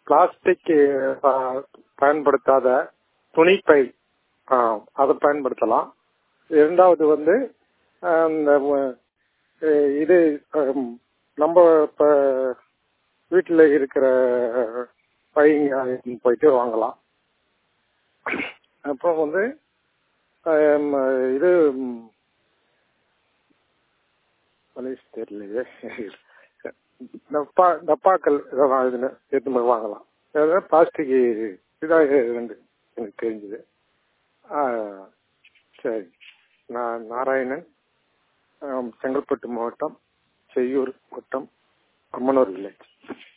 plastic பயன்படுத்தாத துணிப்பை ஆ, அதை பயன்படுத்தலாம் இரண்டாவது வந்து ஆஹ், இந்த ம- அஹ், இது ஹம், நம்ம இப்போ வீட்டில் இருக்கிற பைங்க போயிட்டு வாங்கலாம் அப்புறம் வந்து ஆம், இது ம், மலேஷ் தெரியலையே டப்பா டப்பாக்கள் இதெல்லாம் இதுன்னு எடுத்து போய் வாங்கலாம் அதாவது பிளாஸ்டிக் இதாக ரெண்டு எனக்கு தெரிஞ்சுது ஆ, சரி நான் நாராயணன் ஆம், செங்கல்பட்டு மாவட்டம் செய்யூர் வட்டம் அம்மனூர் வில்லேஜ்